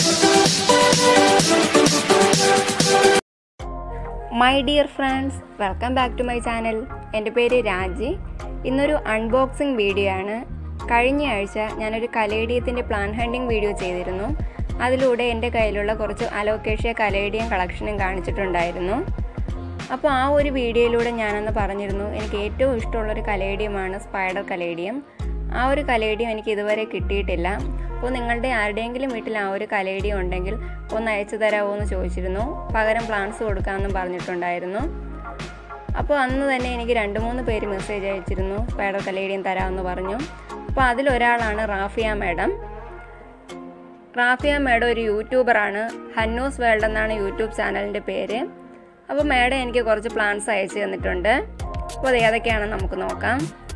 my dear friends welcome back to my channel എൻ്റെ പേര് രാജി ഇന്നൊരു അൺബോക്സിംഗ് വീഡിയോ ആണ് കഴിഞ്ഞ ആഴ്ച ഞാനൊരു കലേഡിയത്തിൻ്റെ പ്ലാൻ ഹണ്ടിങ് വീഡിയോ ചെയ്തിരുന്നു അതിലൂടെ എൻ്റെ കയ്യിലുള്ള കുറച്ച് അലോക്കേഷ്യ കലേഡിയം കളക്ഷനും കാണിച്ചിട്ടുണ്ടായിരുന്നു അപ്പോൾ ആ ഒരു വീഡിയോയിലൂടെ ഞാനന്ന് പറഞ്ഞിരുന്നു എനിക്ക് ഏറ്റവും ഇഷ്ടമുള്ളൊരു കലേഡിയമാണ് സ്പൈഡർ കലേഡിയം ആ ഒരു കലേഡിയം എനിക്ക് ഇതുവരെ കിട്ടിയിട്ടില്ല അപ്പോൾ നിങ്ങളുടെ ആരുടെയെങ്കിലും വീട്ടിൽ ആ ഒരു കലേഡിയം ഉണ്ടെങ്കിൽ ഒന്ന് അയച്ചു തരാമോ എന്ന് ചോദിച്ചിരുന്നു പകരം പ്ലാൻസ് കൊടുക്കാമെന്നും പറഞ്ഞിട്ടുണ്ടായിരുന്നു അപ്പോൾ അന്ന് തന്നെ എനിക്ക് രണ്ട് മൂന്ന് പേര് മെസ്സേജ് അയച്ചിരുന്നു സ്പൈഡർ കലേഡിയം തരാമെന്ന് പറഞ്ഞു അപ്പോൾ അതിലൊരാളാണ് റാഫിയ മാഡം റാഫിയ മാഡം ഒരു യൂട്യൂബറാണ് ഹന്നൂസ് വേൾഡ് എന്നാണ് യൂട്യൂബ് ചാനലിൻ്റെ പേര് അപ്പോൾ മാഡം എനിക്ക് കുറച്ച് പ്ലാൻസ് അയച്ചു തന്നിട്ടുണ്ട് അപ്പോൾ അത് ഏതൊക്കെയാണെന്ന് നമുക്ക് നോക്കാം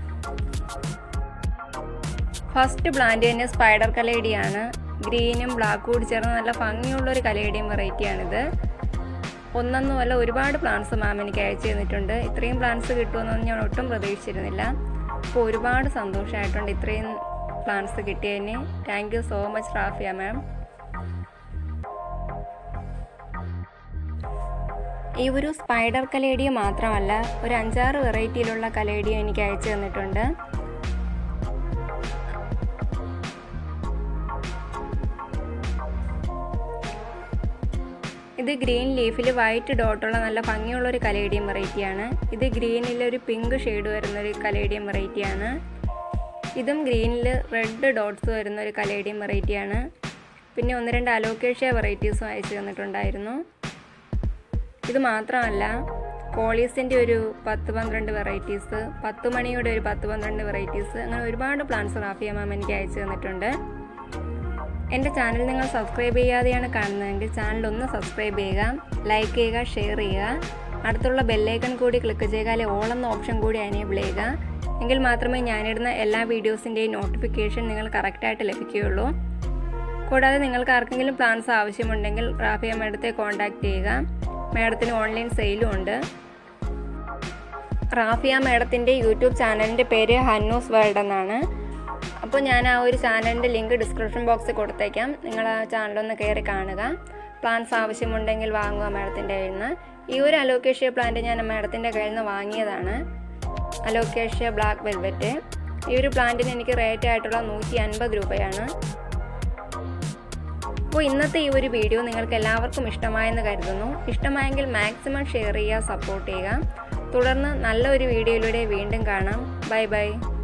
ഫസ്റ്റ് പ്ലാന്റ് തന്നെ സ്പൈഡർ കലേഡിയാണ് ഗ്രീനും ബ്ലാക്കും കൂടി ചേർന്ന് നല്ല ഭംഗിയുള്ള ഒരു കലേഡിയം വെറൈറ്റിയാണിത് ഒന്നൊന്നുമല്ല ഒരുപാട് പ്ലാന്റ്സ് മാം എനിക്ക് അയച്ചു തന്നിട്ടുണ്ട് ഇത്രയും പ്ലാന്റ്സ് കിട്ടുമെന്നൊന്നും ഞാൻ ഒട്ടും പ്രതീക്ഷിച്ചിരുന്നില്ല അപ്പോൾ ഒരുപാട് സന്തോഷമായിട്ടുണ്ട് ഇത്രയും പ്ലാന്റ്സ് കിട്ടിയതിന് thank you so much Rafia ma'am ഈ ഒരു സ്പൈഡർ കലേഡിയം മാത്രമല്ല ഒരു അഞ്ചാറ് വെറൈറ്റിയിലുള്ള കലേഡിയം എനിക്ക് അയച്ചു തന്നിട്ടുണ്ട് ഇത് ഗ്രീൻ ലീഫിൽ വൈറ്റ് ഡോട്ടുള്ള നല്ല ഭംഗിയുള്ള ഒരു കലേഡിയം വെറൈറ്റിയാണ് ഇത് ഗ്രീനിൽ ഒരു പിങ്ക് ഷെയ്ഡ് വരുന്ന ഒരു കലേഡിയം വെറൈറ്റിയാണ് ഇതും ഗ്രീനിൽ റെഡ് ഡോട്ട്സ് വരുന്ന ഒരു കലേഡിയം വെറൈറ്റിയാണ് പിന്നെ ഒന്ന് രണ്ട് അലോക്കേഷ്യ വെറൈറ്റീസും അയച്ചു തന്നിട്ടുണ്ടായിരുന്നു ഇത് മാത്രമല്ല കോളീസിൻ്റെ ഒരു പത്ത് പന്ത്രണ്ട് വെറൈറ്റീസ് പത്ത് മണിയുടെ ഒരു പത്ത് പന്ത്രണ്ട് വെറൈറ്റീസ് അങ്ങനെ ഒരുപാട് പ്ലാന്റ്സ് റാഫിയ മാം എനിക്ക് അയച്ചു തന്നിട്ടുണ്ട് എൻ്റെ ചാനൽ നിങ്ങൾ സബ്സ്ക്രൈബ് ചെയ്യാതെയാണ് കാണുന്നതെങ്കിൽ ചാനൽ ഒന്ന് സബ്സ്ക്രൈബ് ചെയ്യുക ലൈക്ക് ചെയ്യുക ഷെയർ ചെയ്യുക അടുത്തുള്ള ബെല്ലൈക്കൺ കൂടി ക്ലിക്ക് ചെയ്താൽ ഓൾ എന്ന ഓപ്ഷൻ കൂടി എനേബിൾ ചെയ്യുക എങ്കിൽ മാത്രമേ ഞാനിടുന്ന എല്ലാ വീഡിയോസിൻ്റെയും നോട്ടിഫിക്കേഷൻ നിങ്ങൾ കറക്റ്റായിട്ട് ലഭിക്കുകയുള്ളൂ കൂടാതെ നിങ്ങൾക്ക് ആർക്കെങ്കിലും പ്ലാൻസ് ആവശ്യമുണ്ടെങ്കിൽ റാഫിയ മാഡത്തെ കോൺടാക്റ്റ് ചെയ്യുക മാഡത്തിന് ഓൺലൈൻ സെയിലും ഉണ്ട് റാഫിയ മാഡത്തിൻ്റെ യൂട്യൂബ് ചാനലിൻ്റെ പേര് ഹന്നൂസ് വേൾഡ് എന്നാണ് അപ്പോൾ ഞാൻ ആ ഒരു ചാനലിൻ്റെ ലിങ്ക് ഡിസ്ക്രിപ്ഷൻ ബോക്സിൽ കൊടുത്തേക്കാം നിങ്ങൾ ആ ചാനലൊന്ന് കയറി കാണുക പ്ലാൻസ് ആവശ്യമുണ്ടെങ്കിൽ വാങ്ങുക മാഡത്തിൻ്റെ കയ്യിൽ നിന്ന് ഈ ഒരു അലോക്കേഷ്യ പ്ലാന്റ് ഞാൻ മാഡത്തിൻ്റെ കയ്യിൽ നിന്ന് വാങ്ങിയതാണ് അലോക്കേഷ്യ ബ്ലാക്ക് വെൽവെറ്റ് ഈ ഒരു പ്ലാന്റിന് എനിക്ക് റേറ്റ് ആയിട്ടുള്ള നൂറ്റി അൻപത് രൂപയാണ് അപ്പോൾ ഇന്നത്തെ ഈ ഒരു വീഡിയോ നിങ്ങൾക്ക് എല്ലാവർക്കും ഇഷ്ടമായെന്ന് കരുതുന്നു ഇഷ്ടമായെങ്കിൽ മാക്സിമം ഷെയർ ചെയ്യുക സപ്പോർട്ട് ചെയ്യുക തുടർന്ന് നല്ലൊരു വീഡിയോയിലൂടെ വീണ്ടും കാണാം ബൈ ബൈ